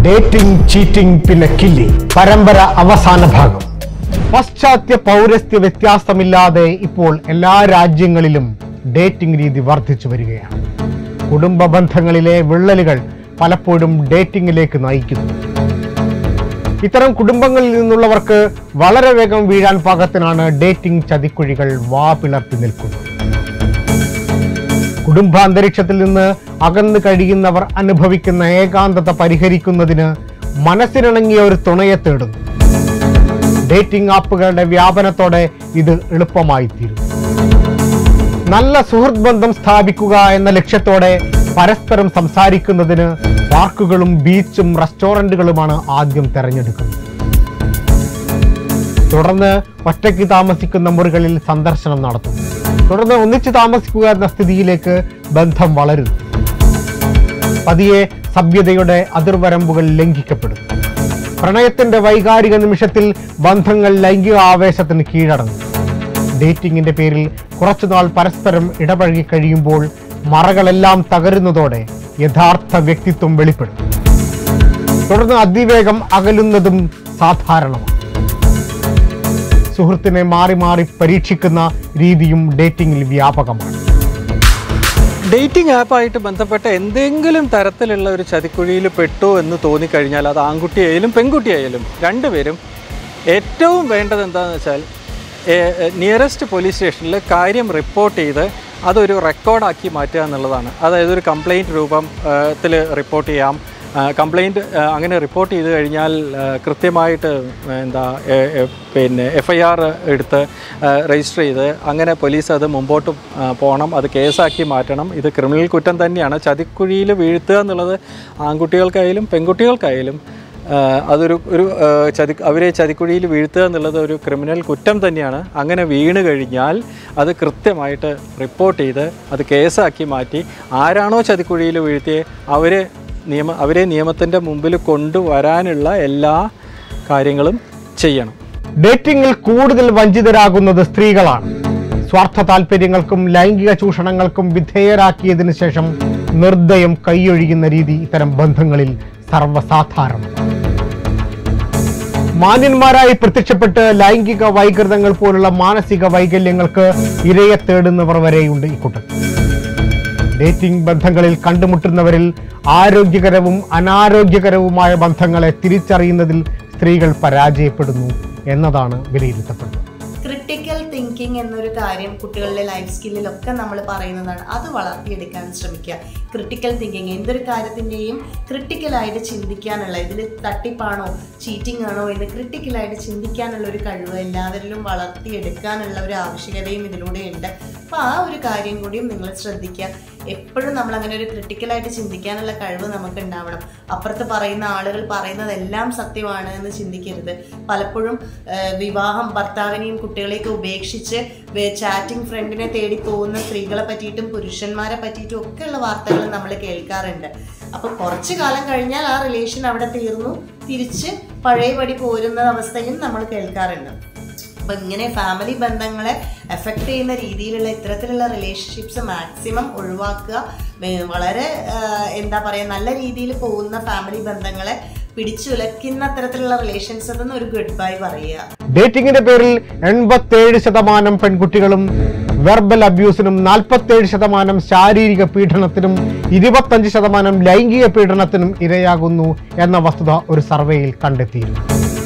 Dating cheating പിന്നെ killing പരമ്പര അവസാന ഭാഗം പാശ്ചാത്യ പൗരസ്ത്യ വ്യത്യാസമില്ലാതെ ഇപ്പോൾ എല്ലാ രാജ്യങ്ങളിലും ഡേറ്റിംഗ് രീതി വർദ്ധിച്ചു വരികയാണ് കുടുംബ ബന്ധങ്ങളിലെ വിള്ളലുകൾ പലപ്പോഴും ഡേറ്റിംഗിലേക്ക് നയിക്കുന്നു ഇത്തരം കുടുംബങ്ങളിൽ നിന്നുള്ളവർക്ക് വളരെ വേഗം വീഴാൻ പാകത്തിനാണ് ഡേറ്റിംഗ് ചതിക്കുഴികൾ വാ പിളർത്തി നിൽക്കുന്നത് കുടുംബാന്തരീക്ഷത്തിൽ നിന്ന് അകന്നു കഴിയുന്നവർ അനുഭവിക്കുന്ന ഏകാന്തത പരിഹരിക്കുന്നതിന് മനസ്സിനിണങ്ങിയ ഒരു തുണയെ തേടുന്നു ഡേറ്റിംഗ് ആപ്പുകളുടെ വ്യാപനത്തോടെ ഇത് എളുപ്പമായി തീരും നല്ല സുഹൃത്ത് ബന്ധം സ്ഥാപിക്കുക എന്ന ലക്ഷ്യത്തോടെ പരസ്പരം സംസാരിക്കുന്നതിന് പാർക്കുകളും ബീച്ചും റെസ്റ്റോറന്റുകളുമാണ് ആദ്യം തെരഞ്ഞെടുക്കുന്നത് തുടർന്ന് ഒറ്റയ്ക്ക് താമസിക്കുന്ന മുറികളിൽ സന്ദർശനം നടത്തുന്നു തുടർന്ന് ഒന്നിച്ച് താമസിക്കുക എന്ന സ്ഥിതിയിലേക്ക് ബന്ധം വളരുന്നു പതിയെ സഭ്യതയുടെ അതിർവരമ്പുകൾ ലംഘിക്കപ്പെടുന്നു പ്രണയത്തിന്റെ വൈകാരിക നിമിഷത്തിൽ ബന്ധങ്ങൾ ലൈംഗിക ആവേശത്തിന് കീഴടങ്ങും ഡേറ്റിംഗിന്റെ പേരിൽ കുറച്ചുനാൾ പരസ്പരം ഇടപഴകി കഴിയുമ്പോൾ മറകളെല്ലാം തകരുന്നതോടെ യഥാർത്ഥ വ്യക്തിത്വം വെളിപ്പെടും തുടർന്ന് അതിവേഗം അകലുന്നതും സാധാരണമാണ് സുഹൃത്തിനെ മാറി മാറി പരീക്ഷിക്കുന്ന രീതിയും ഡേറ്റിംഗിൽ വ്യാപകമാണ് ഡേറ്റിംഗ് ആപ്പായിട്ട് ബന്ധപ്പെട്ട എന്തെങ്കിലും തരത്തിലുള്ള ഒരു ചതിക്കുഴിയിൽ പെട്ടു എന്ന് തോന്നിക്കഴിഞ്ഞാൽ അത് ആൺകുട്ടിയായാലും പെൺകുട്ടിയായാലും രണ്ടുപേരും ഏറ്റവും വേണ്ടത് എന്താണെന്ന് വെച്ചാൽ നിയറസ്റ്റ് പോലീസ് സ്റ്റേഷനിൽ കാര്യം റിപ്പോർട്ട് ചെയ്ത് അതൊരു റെക്കോർഡാക്കി മാറ്റുക എന്നുള്ളതാണ് അതായത് ഒരു കംപ്ലൈൻറ്റ് രൂപത്തിൽ റിപ്പോർട്ട് ചെയ്യാം കംപ്ലൈൻറ്റ് അങ്ങനെ റിപ്പോർട്ട് ചെയ്ത് കഴിഞ്ഞാൽ ആ, കൃത്യമായിട്ട് എന്താ എ- എ- പിന്നെ എഫ് ഐ ആർ എടുത്ത് രജിസ്റ്റർ ചെയ്ത് അങ്ങനെ പോലീസ് അത് മുമ്പോട്ട് ആ, പോകണം അത് കേസാക്കി മാറ്റണം ഇത് ക്രിമിനൽ കുറ്റം തന്നെയാണ് ചതിക്കുഴിയിൽ വീഴ്ത്തുക എന്നുള്ളത് ആൺകുട്ടികൾക്കായാലും പെൺകുട്ടികൾക്കായാലും ആ, അതൊരു ഒരു ആ, ചതി അവരെ ചതിക്കുഴിയിൽ വീഴ്ത്തുക എന്നുള്ളത് ഒരു ക്രിമിനൽ കുറ്റം തന്നെയാണ് അങ്ങനെ വീണ് കഴിഞ്ഞാൽ അത് കൃത്യമായിട്ട് റിപ്പോർട്ട് ചെയ്ത് അത് കേസാക്കി മാറ്റി ആരാണോ ചതിക്കുഴിയിൽ വീഴ്ത്തിയത് അവരെ നിയമ അവരെ നിയമത്തിൻ്റെ മുമ്പിൽ കൊണ്ടുവരാനുള്ള എല്ലാ കാര്യങ്ങളും ചെയ്യണം ഡേറ്റിംഗിൽ കൂടുതൽ വഞ്ചിതരാകുന്നത് സ്ത്രീകളാണ് സ്വാർത്ഥ താല്പര്യങ്ങൾക്കും ലൈംഗിക ചൂഷണങ്ങൾക്കും വിധേയരാക്കിയതിനു ശേഷം നിർദ്ദയം കൈയൊഴിയുന്ന രീതി ഇത്തരം ബന്ധങ്ങളിൽ സർവ്വസാധാരണമാണ് മാന്യന്മാരായി പ്രത്യക്ഷപ്പെട്ട് ലൈംഗിക വൈകൃതങ്ങൾ പോലുള്ള മാനസിക വൈകല്യങ്ങൾക്ക് ഇരയെ തേടുന്നവർ വരെയുണ്ട് ഇക്കൂട്ടത്തിൽ ഡേറ്റിംഗ് ബന്ധങ്ങളിൽ കണ്ടുമുട്ടുന്നവരിൽ ആരോഗ്യകരവും അനാരോഗ്യകരവുമായ ബന്ധങ്ങളെ തിരിച്ചറിയുന്നതിൽ സ്ത്രീകൾ പരാജയപ്പെടുന്നു എന്നതാണ് വിലയിരുത്തപ്പെടുന്നത് ക്രിട്ടിക്കൽ തിങ്കിങ് എന്നൊരു കാര്യം കുട്ടികളുടെ ലൈഫ് സ്കില്ലിലൊക്കെ നമ്മൾ പറയുന്നതാണ് അത് വളർത്തിയെടുക്കാൻ ശ്രമിക്കുക ക്രിട്ടിക്കൽ തിങ്കിങ് എന്തൊരു കാര്യത്തിൻ്റെയും ക്രിട്ടിക്കലായിട്ട് ചിന്തിക്കാനുള്ള ഇതിൽ തട്ടിപ്പാണോ ചീറ്റിംഗ് ആണോ എന്ന് ക്രിട്ടിക്കലായിട്ട് ചിന്തിക്കാനുള്ള ഒരു കഴിവ് എല്ലാവരിലും വളർത്തിയെടുക്കാനുള്ള ഒരു ആവശ്യകതയും ഇതിലൂടെയുണ്ട് അപ്പോൾ ആ ഒരു കാര്യം കൂടിയും നിങ്ങൾ ശ്രദ്ധിക്കുക എപ്പോഴും നമ്മൾ അങ്ങനെ ഒരു ക്രിട്ടിക്കലായിട്ട് ചിന്തിക്കാനുള്ള കഴിവ് നമുക്ക് ഉണ്ടാവണം അപ്പുറത്ത് പറയുന്ന ആളുകൾ പറയുന്നതെല്ലാം സത്യമാണ് എന്ന് ചിന്തിക്കരുത് പലപ്പോഴും ആ, വിവാഹം ഭർത്താവിനെയും കുട്ടികളെയൊക്കെ ഉപേക്ഷിച്ച് ചാറ്റിംഗ് ഫ്രണ്ടിനെ തേടി പോകുന്ന സ്ത്രീകളെ പറ്റിയിട്ടും പുരുഷന്മാരെ പറ്റിയിട്ടും ഒക്കെയുള്ള വാർത്തകൾ നമ്മൾ കേൾക്കാറുണ്ട് അപ്പോൾ കുറച്ച് കാലം കഴിഞ്ഞാൽ ആ റിലേഷൻ അവിടെ തീർന്നു തിരിച്ച് പഴയപടി പോരുന്ന അവസ്ഥയും നമ്മൾ കേൾക്കാറുണ്ട് അപ്പൊ ഇങ്ങനെ ഫാമിലി ബന്ധങ്ങളെ എഫക്ട് ചെയ്യുന്ന രീതിയിലുള്ള ഇത്തരത്തിലുള്ള റിലേഷൻഷിപ്സ് മാക്സിമം ഒഴിവാക്കുക വേ- വളരെ ആ, എന്താ പറയാ നല്ല രീതിയിൽ പോകുന്ന ഫാമിലി ബന്ധങ്ങളെ പിടിച്ചുലയ്ക്കുന്ന തരത്തിലുള്ള റിലേഷൻസ് നിന്ന് ഒരു ഗുഡ് ബൈ പറയുക ഡേറ്റിംഗിന്റെ പേരിൽ എൺപത്തേഴ് ശതമാനം പെൺകുട്ടികളും വെർബൽ അബ്യൂസിനും നാൽപ്പത്തേഴ് ശതമാനം ശാരീരിക പീഡനത്തിനും ഇരുപത്തഞ്ച് ശതമാനം ലൈംഗിക പീഡനത്തിനും ഇരയാകുന്നു എന്ന വസ്തുത ഒരു സർവേയിൽ കണ്ടെത്തിയിരുന്നു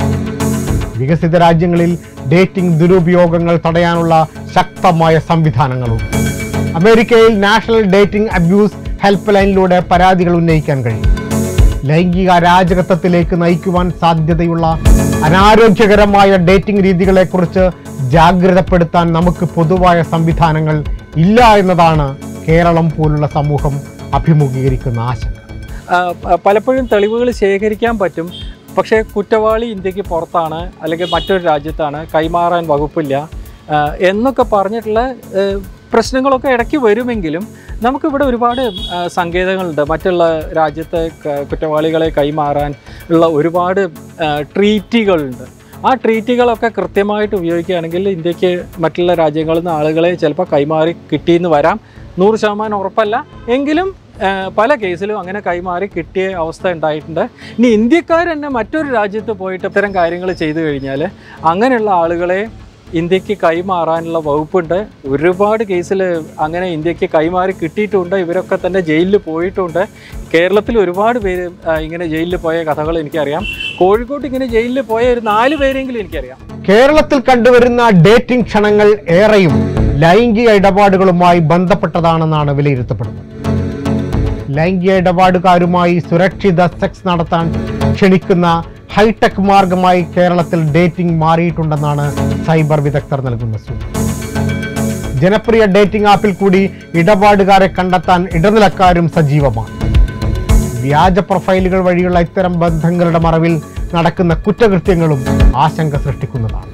വികസിത രാജ്യങ്ങളിൽ ഡേറ്റിംഗ് ദുരുപയോഗങ്ങൾ തടയാനുള്ള ശക്തമായ സംവിധാനങ്ങളുണ്ട് അമേരിക്കയിൽ നാഷണൽ ഡേറ്റിംഗ് അബ്യൂസ് ഹെൽപ്പ് ലൈനിലൂടെ പരാതികൾ ഉന്നയിക്കാൻ കഴിയും ലൈംഗിക അരാജകത്വത്തിലേക്ക് നയിക്കുവാൻ സാധ്യതയുള്ള അനാരോഗ്യകരമായ ഡേറ്റിംഗ് രീതികളെക്കുറിച്ച് ജാഗ്രതപ്പെടുത്താൻ നമുക്ക് പൊതുവായ സംവിധാനങ്ങൾ ഇല്ല എന്നതാണ് കേരളം പോലുള്ള സമൂഹം അഭിമുഖീകരിക്കുന്ന ആശങ്ക ആ, പ- പലപ്പോഴും തെളിവുകൾ ശേഖരിക്കാൻ പറ്റും പക്ഷേ കുറ്റവാളി ഇന്ത്യക്ക് പുറത്താണ് അല്ലെങ്കിൽ മറ്റൊരു രാജ്യത്താണ് കൈമാറാൻ വകുപ്പില്ല ആ, എന്നൊക്കെ പറഞ്ഞിട്ടുള്ള ഏ, പ്രശ്നങ്ങളൊക്കെ ഇടയ്ക്ക് വരുമെങ്കിലും നമുക്കിവിടെ ഒരുപാട് ആ, സങ്കേതങ്ങളുണ്ട് മറ്റുള്ള രാജ്യത്തെ ക- കുറ്റവാളികളെ കൈമാറാൻ ഉള്ള ഒരുപാട് ആ, ട്രീറ്റികളുണ്ട് ആ ട്രീറ്റുകളൊക്കെ കൃത്യമായിട്ട് ഉപയോഗിക്കുകയാണെങ്കിൽ ഇന്ത്യക്ക് മറ്റുള്ള രാജ്യങ്ങളിൽ നിന്ന് ആളുകളെ ചിലപ്പോൾ കൈമാറി കിട്ടിയെന്ന് വരാം നൂറ് ശതമാനം ഉറപ്പല്ല എങ്കിലും ആ, പല കേസിലും അങ്ങനെ കൈമാറി കിട്ടിയ അവസ്ഥ ഉണ്ടായിട്ടുണ്ട് ഇനി ഇന്ത്യക്കാർ തന്നെ മറ്റൊരു രാജ്യത്ത് പോയിട്ട് ഇത്തരം കാര്യങ്ങൾ ചെയ്തു കഴിഞ്ഞാൽ അങ്ങനെയുള്ള ആളുകളെ ഇന്ത്യക്ക് കൈമാറാനുള്ള വകുപ്പുണ്ട് ഒരുപാട് കേസിൽ അങ്ങനെ ഇന്ത്യക്ക് കൈമാറി കിട്ടിയിട്ടുണ്ട് ഇവരൊക്കെ തന്നെ ജയിലിൽ പോയിട്ടുണ്ട് കേരളത്തിൽ ഒരുപാട് പേര് ആ, ഇങ്ങനെ ജയിലിൽ പോയ കഥകൾ എനിക്കറിയാം കോഴിക്കോട്ട് ഇങ്ങനെ ജയിലിൽ പോയ ഒരു നാല് പേരെങ്കിലും എനിക്കറിയാം കേരളത്തിൽ കണ്ടുവരുന്ന ഡേറ്റിംഗ് ക്ഷണങ്ങൾ ഏറെയും ലൈംഗിക ഇടപാടുകളുമായി ബന്ധപ്പെട്ടതാണെന്നാണ് വിലയിരുത്തപ്പെടുന്നത് ലൈംഗിക ഇടപാടുകാരുമായി സുരക്ഷിത സെക്സ് നടത്താൻ ക്ഷണിക്കുന്ന ഹൈടെക് മാർഗമായി കേരളത്തിൽ ഡേറ്റിംഗ് മാറിയിട്ടുണ്ടെന്നാണ് സൈബർ വിദഗ്ധർ നൽകുന്ന സൂചന ജനപ്രിയ ഡേറ്റിംഗ് ആപ്പിൽ കൂടി ഇടപാടുകാരെ കണ്ടെത്താൻ ഇടനിലക്കാരും സജീവമാണ് വ്യാജ പ്രൊഫൈലുകൾ വഴിയുള്ള ഇത്തരം ബന്ധങ്ങളുടെ മറവിൽ നടക്കുന്ന കുറ്റകൃത്യങ്ങളും ആശങ്ക സൃഷ്ടിക്കുന്നതാണ്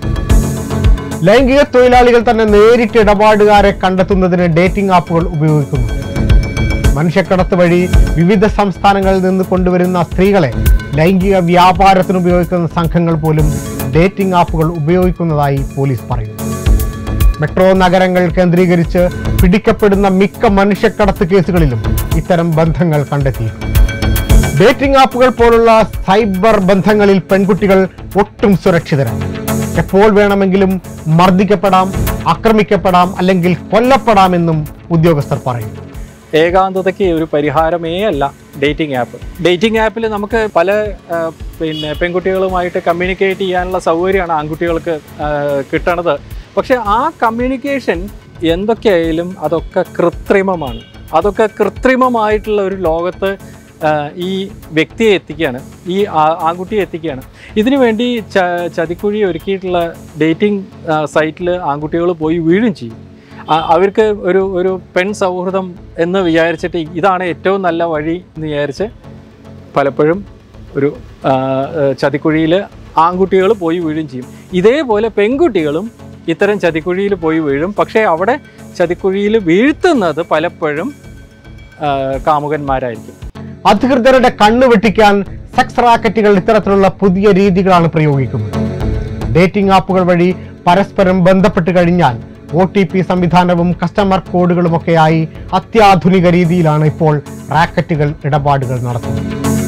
ലൈംഗിക തൊഴിലാളികൾ തന്നെ നേരിട്ട് ഇടപാടുകാരെ കണ്ടെത്തുന്നതിന് ഡേറ്റിംഗ് ആപ്പുകൾ ഉപയോഗിക്കുന്നു മനുഷ്യക്കടത്ത് വഴി വിവിധ സംസ്ഥാനങ്ങളിൽ നിന്ന് കൊണ്ടുവരുന്ന സ്ത്രീകളെ ലൈംഗിക വ്യാപാരത്തിന് ഉപയോഗിക്കുന്ന സംഘങ്ങൾ പോലും ഡേറ്റിംഗ് ആപ്പുകൾ ഉപയോഗിക്കുന്നതായി പോലീസ് പറയുന്നു മെട്രോ നഗരങ്ങൾ കേന്ദ്രീകരിച്ച് പിടിക്കപ്പെടുന്ന മിക്ക മനുഷ്യക്കടത്ത് കേസുകളിലും ഇത്തരം ബന്ധങ്ങൾ കണ്ടെത്തിയിട്ടുണ്ട് ഡേറ്റിംഗ് ആപ്പുകൾ പോലുള്ള സൈബർ ബന്ധങ്ങളിൽ പെൺകുട്ടികൾ ഒട്ടും സുരക്ഷിതരല്ല എപ്പോൾ വേണമെങ്കിലും മർദ്ദിക്കപ്പെടാം ആക്രമിക്കപ്പെടാം അല്ലെങ്കിൽ കൊല്ലപ്പെടാമെന്നും ഉദ്യോഗസ്ഥർ പറയുന്നു ഏകാന്തതയ്ക്ക് ഒരു പരിഹാരമേ അല്ല ഡേറ്റിംഗ് ആപ്പ് ഡേറ്റിംഗ് ആപ്പിൽ നമുക്ക് പല ആ, പിന്നെ പെൺകുട്ടികളുമായിട്ട് കമ്മ്യൂണിക്കേറ്റ് ചെയ്യാനുള്ള സൗകര്യമാണ് ആൺകുട്ടികൾക്ക് ആ, കിട്ടണത് പക്ഷെ ആ കമ്മ്യൂണിക്കേഷൻ എന്തൊക്കെയായാലും അതൊക്കെ കൃത്രിമമാണ് അതൊക്കെ കൃത്രിമമായിട്ടുള്ള ഒരു ലോകത്ത് ആ, ഈ വ്യക്തിയെ എത്തിക്കുകയാണ് ഈ ആ- ആൺകുട്ടിയെ എത്തിക്കുകയാണ് ഇതിനു വേണ്ടി ച ചതിക്കുഴി ഒരുക്കിയിട്ടുള്ള ഡേറ്റിംഗ് സൈറ്റിൽ ആൺകുട്ടികൾ പോയി വീഴും ചെയ്യും ആ- അവർക്ക് ഒരു ഒരു പെൺ സൗഹൃദം എന്ന് വിചാരിച്ചിട്ട് ഇതാണ് ഏറ്റവും നല്ല വഴി എന്ന് വിചാരിച്ച് പലപ്പോഴും ഒരു ചതിക്കുഴിയിൽ ആൺകുട്ടികൾ പോയി വീഴും ചെയ്യും ഇതേപോലെ പെൺകുട്ടികളും ഇത്തരം ചതിക്കുഴിയിൽ പോയി വീഴും പക്ഷേ അവിടെ ചതിക്കുഴിയിൽ വീഴ്ത്തുന്നത് പലപ്പോഴും ആ, കാമുകന്മാരായിരിക്കും അധികൃതരുടെ കണ്ണു വെട്ടിക്കാൻ സെക്സ് റാക്കറ്റുകൾ ഇത്തരത്തിലുള്ള പുതിയ രീതികളാണ് പ്രയോഗിക്കുന്നത് ഡേറ്റിംഗ് ആപ്പുകൾ വഴി പരസ്പരം ബന്ധപ്പെട്ട് കഴിഞ്ഞാൽ ഒ ടി പി സംവിധാനവും കസ്റ്റമർ കോഡുകളുമൊക്കെയായി അത്യാധുനിക രീതിയിലാണ് ഇപ്പോൾ റാക്കറ്റുകൾ ഇടപാടുകൾ നടത്തുന്നത്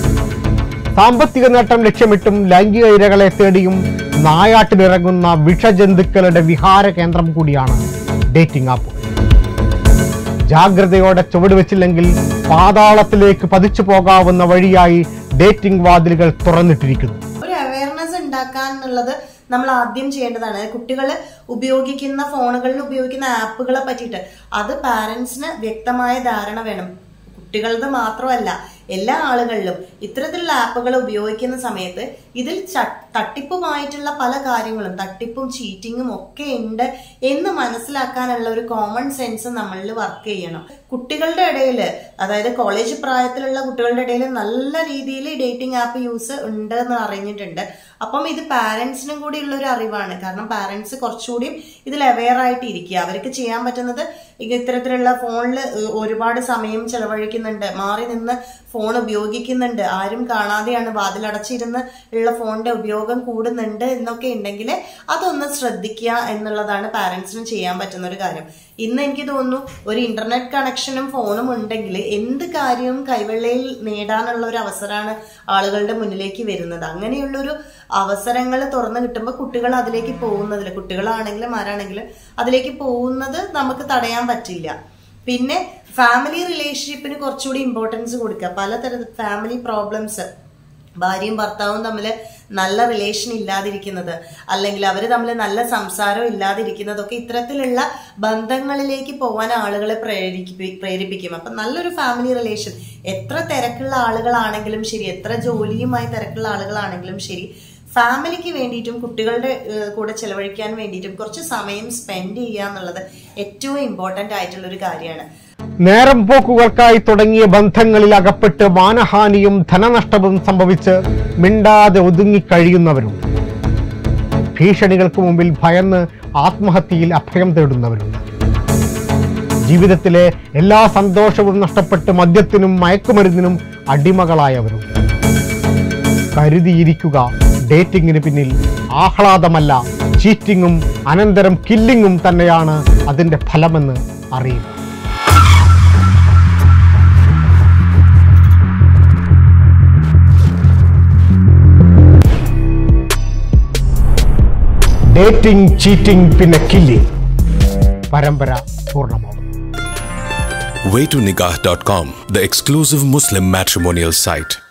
സാമ്പത്തിക നേട്ടം ലക്ഷ്യമിട്ടും ലൈംഗിക ഇരകളെ തേടിയും നായാട്ടിലിറങ്ങുന്ന വിഷജന്തുക്കളുടെ വിഹാര കേന്ദ്രം കൂടിയാണ് ഡേറ്റിംഗ് ആപ്പ് ജാഗ്രതയോടെ ചുവടുവെച്ചില്ലെങ്കിൽ പാതാളത്തിലേക്ക് പതിച്ചു പോകാവുന്ന വഴിയായി ഡേറ്റിംഗ് വാതിലുകൾ തുറന്നിട്ടിരിക്കുന്നു ഒരു അവയർനെസ് ഉണ്ടാക്കാൻ എന്നുള്ളത് നമ്മൾ ആദ്യം ചെയ്യേണ്ടതാണ് കുട്ടികൾ ഉപയോഗിക്കുന്ന ഫോണുകളിൽ ഉപയോഗിക്കുന്ന ആപ്പുകളെ പറ്റിയിട്ട് അത് പാരൻസിന് വ്യക്തമായ ധാരണ വേണം കുട്ടികളത് മാത്രമല്ല എല്ലാ ആളുകളിലും ഇത്തരത്തിലുള്ള ആപ്പുകൾ ഉപയോഗിക്കുന്ന സമയത്ത് ഇതിൽ ച- തട്ടിപ്പുമായിട്ടുള്ള പല കാര്യങ്ങളും തട്ടിപ്പും ചീറ്റിങ്ങും ഒക്കെ ഉണ്ട് എന്ന് മനസ്സിലാക്കാനുള്ള ഒരു കോമൺ സെൻസ് നമ്മളിൽ വർക്ക് ചെയ്യണം കുട്ടികളുടെ ഇടയിൽ അതായത് കോളേജ് പ്രായത്തിലുള്ള കുട്ടികളുടെ ഇടയിൽ നല്ല രീതിയിൽ ഡേറ്റിംഗ് ആപ്പ് യൂസ് ഉണ്ട് എന്ന് അറിഞ്ഞിട്ടുണ്ട് അപ്പം ഇത് പാരന്റ്സിനും കൂടി ഉള്ള ഒരു അറിവാണ് കാരണം പാരന്റ്സ് കുറച്ചുകൂടി ഇതിൽ അവെയർ ആയിട്ട് ഇരിക്കുക അവർക്ക് ചെയ്യാൻ പറ്റുന്നത് ഇ- ഇത്തരത്തിലുള്ള ഫോണിൽ ഒരുപാട് സമയം ചെലവഴിക്കുന്നുണ്ട് മാറി നിന്ന് ഫോൺ ഉപയോഗിക്കുന്നുണ്ട് ആരും കാണാതെയാണ് വാതിലടച്ചിരുന്ന് ഉള്ള ഫോണിന്റെ ഉപയോഗം കൂടുന്നുണ്ട് എന്നൊക്കെ ഉണ്ടെങ്കിൽ അതൊന്ന് ശ്രദ്ധിക്കുക എന്നുള്ളതാണ് പാരന്റ്സിന് ചെയ്യാൻ പറ്റുന്ന ഒരു കാര്യം ഇന്ന് എനിക്ക് തോന്നുന്നു ഒരു ഇന്റർനെറ്റ് കണക്ഷനും ഫോണും ഉണ്ടെങ്കിൽ എന്ത് കാര്യവും കൈവെള്ളയിൽ നേടാനുള്ള ഒരു അവസരമാണ് ആളുകളുടെ മുന്നിലേക്ക് വരുന്നത് അങ്ങനെയുള്ളൊരു അവസരങ്ങൾ തുറന്നു കിട്ടുമ്പോൾ കുട്ടികൾ അതിലേക്ക് പോകുന്നതിൽ കുട്ടികളാണെങ്കിലും ആരാണെങ്കിലും അതിലേക്ക് പോകുന്നത് നമുക്ക് തടയാൻ പറ്റില്ല പിന്നെ ഫാമിലി റിലേഷൻഷിപ്പിന് കുറച്ചുകൂടി ഇമ്പോർട്ടൻസ് കൊടുക്കുക പലതരം ഫാമിലി പ്രോബ്ലംസ് ഭാര്യയും ഭർത്താവും തമ്മിൽ നല്ല റിലേഷൻ ഇല്ലാതിരിക്കുന്നത് അല്ലെങ്കിൽ അവർ തമ്മിൽ നല്ല സംസാരം ഇല്ലാതിരിക്കുന്നതൊക്കെ ഇത്തരത്തിലുള്ള ബന്ധങ്ങളിലേക്ക് പോകാൻ ആളുകളെ പ്രേരിപ്പി പ്രേരിപ്പിക്കും അപ്പം നല്ലൊരു ഫാമിലി റിലേഷൻ എത്ര തിരക്കുള്ള ആളുകളാണെങ്കിലും ശരി എത്ര ജോലിയുമായി തിരക്കുള്ള ആളുകളാണെങ്കിലും ശരി ഫാമിലിക്ക് വേണ്ടിയിട്ടും കുട്ടികളുടെ ഏഹ്, കൂടെ ചെലവഴിക്കാൻ വേണ്ടിയിട്ടും കുറച്ച് സമയം സ്പെൻഡ് ചെയ്യുക എന്നുള്ളത് ഏറ്റവും ഇമ്പോർട്ടൻ്റ് ആയിട്ടുള്ള ഒരു കാര്യമാണ് നേരം പോക്കുകൾക്കായി തുടങ്ങിയ ബന്ധങ്ങളിൽ അകപ്പെട്ട് മാനഹാനിയും ധനനഷ്ടവും സംഭവിച്ച് മിണ്ടാതെ ഒതുങ്ങിക്കഴിയുന്നവരുണ്ട് ഭീഷണികൾക്ക് മുമ്പിൽ ഭയന്ന് ആത്മഹത്യയിൽ അഭയം തേടുന്നവരുണ്ട് ജീവിതത്തിലെ എല്ലാ സന്തോഷവും നഷ്ടപ്പെട്ട് മദ്യത്തിനും മയക്കുമരുന്നിനും അടിമകളായവരുണ്ട് കരുതിയിരിക്കുക ഡേറ്റിംഗിന് പിന്നിൽ ആഹ്ലാദമല്ല ചീറ്റിങ്ങും അനന്തരം കില്ലിങ്ങും തന്നെയാണ് അതിന്റെ ഫലമെന്ന് അറിയുക ഡേറ്റിംഗ് ചീറ്റിംഗ് പിന്നെ കില്ലിംഗ് പരമ്പര പൂർണ്ണമാവും waytonikah.com, the exclusive Muslim matrimonial site.